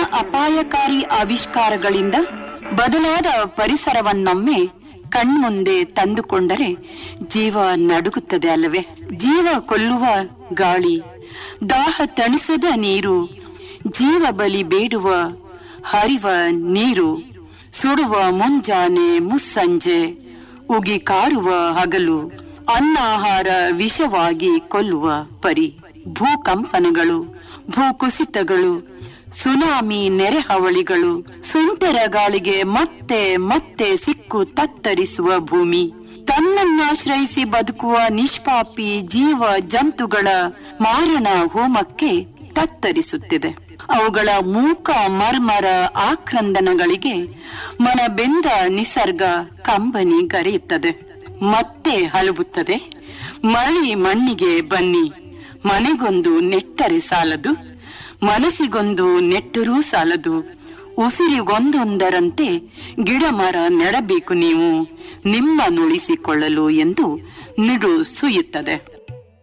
ಅಪಾಯಕಾರಿ ಆವಿಷ್ಕಾರಗಳಿಂದ ಬದಲಾದ ಪರಿಸರವನ್ನೊಮ್ಮೆ ಕಣ್ಮುಂದೆ ತಂದುಕೊಂಡರೆ ಜೀವ ನಡುಗುತ್ತದೆ ಅಲ್ಲವೇ ಜೀವ ಕೊಲ್ಲುವ ಗಾಳಿ ದಾಹ ತಣಿಸದ ನೀರು ಜೀವ ಬಲಿ ಬೇಡುವ ಹರಿವ ನೀರು ಸುಡುವ ಮುಂಜಾನೆ ಮುಸ್ಸಂಜೆ ಉಗಿ ಕಾರುವ ಹಗಲು ಅನ್ನಾಹಾರ ವಿಷವಾಗಿ ಕೊಲ್ಲುವ ಪರಿ ಭೂಕಂಪನಗಳು ಭೂಕುಸಿತಗಳು ಸುನಾಮಿ ನೆರೆಹಾವಳಿಗಳು ಸುಂಟರ ಗಾಳಿಗೆ ಮತ್ತೆ ಮತ್ತೆ ಸಿಕ್ಕು ತತ್ತರಿಸುವ ಭೂಮಿ ತನ್ನನ್ನಾಶ್ರಯಿಸಿ ಬದುಕುವ ನಿಷ್ಪಾಪಿ ಜೀವ ಜಂತುಗಳ ಮಾರಣ ಹೋಮಕ್ಕೆ ತತ್ತರಿಸುತ್ತಿದೆ ಅವುಗಳ ಮೂಕ ಮರ್ಮರ ಆಕ್ರಂದನಗಳಿಗೆ ಮನ ಬೆಂದ ನಿಸರ್ಗ ಕಂಬನಿ ಗರೆಯುತ್ತದೆ ಮತ್ತೆ ಹಲಬುತ್ತದೆ ಮರಳಿ ಮಣ್ಣಿಗೆ ಬನ್ನಿ ಮನೆಗೊಂದು ನೆಟ್ಟರೆ ಸಾಲದು ಮನಸ್ಸಿಗೊಂದು ನೆಟ್ಟರೂ ಸಾಲದು ಉಸಿರಿಗೊಂದೊಂದರಂತೆ ಗಿಡ ಮರ ನೆಡಬೇಕು ನೀವು ನಿಮ್ಮ ನುಳಿಸಿಕೊಳ್ಳಲು ಎಂದು ನಿಡು ಸುಯುತ್ತದೆ